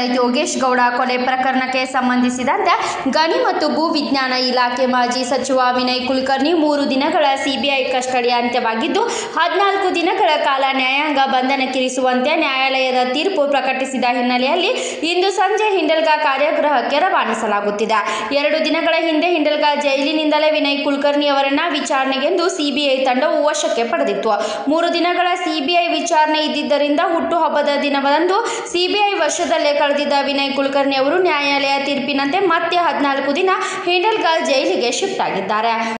ಯೋಗೇಶ್ ಗೌಡ ಕೊಲೆ ಪ್ರಕರಣಕ್ಕೆ ಸಂಬಂಧಿಸಿದಂತೆ ಗಣಿ ಮತ್ತು ಭೂ ವಿಜ್ಞಾನ ಇಲಾಖೆ ಮಾಜಿ ಸಚಿವ ವಿನಯ್ ಕುಲಕರ್ಣಿ ಮೂರು ದಿನಗಳ ಸಿಬಿಐ ಕಸ್ಟಡಿ ಅಂತ್ಯವಾಗಿದ್ದು ಹದಿನಾಲ್ಕು ದಿನಗಳ ಕಾಲ ನ್ಯಾಯಾಂಗ ಬಂಧನಕ್ಕಿರಿಸುವಂತೆ ನ್ಯಾಯಾಲಯದ ತೀರ್ಪು ಪ್ರಕಟಿಸಿದ ಹಿನ್ನೆಲೆಯಲ್ಲಿ ಇಂದು ಸಂಜೆ ಹಿಂಡಲ್ಗಾ ಕಾರ್ಯಗೃಹಕ್ಕೆ ರವಾನಿಸಲಾಗುತ್ತಿದೆ ಎರಡು ದಿನಗಳ ಹಿಂದೆ ಹಿಂಡಲ್ಗಾ ಜೈಲಿನಿಂದಲೇ ವಿನಯ್ ಕುಲಕರ್ಣಿ ಅವರನ್ನ ವಿಚಾರಣೆಗೆಂದು ಸಿಬಿಐ ತಂಡವು ವಶಕ್ಕೆ ಪಡೆದಿತ್ತು ಮೂರು ದಿನಗಳ ಸಿಬಿಐ ವಿಚಾರಣೆ ಇದ್ದಿದ್ದರಿಂದ ಹುಟ್ಟುಹಬ್ಬದ ದಿನದಂದು ಸಿಬಿಐ ವಶದಲ್ಲೇ ಕಳೆದಿದ್ದ ವಿನಯ್ ಕುಲಕರ್ಣಿ ಅವರು ನ್ಯಾಯಾಲಯ ತೀರ್ಪಿನಂತೆ ಮತ್ತೆ ಹದಿನಾಲ್ಕು ದಿನ ಹಿಂಡಲ್ಗಾ ಜೈಲಿಗೆ ಶಿಫ್ಟ್ ಆಗಿದ್ದಾರೆ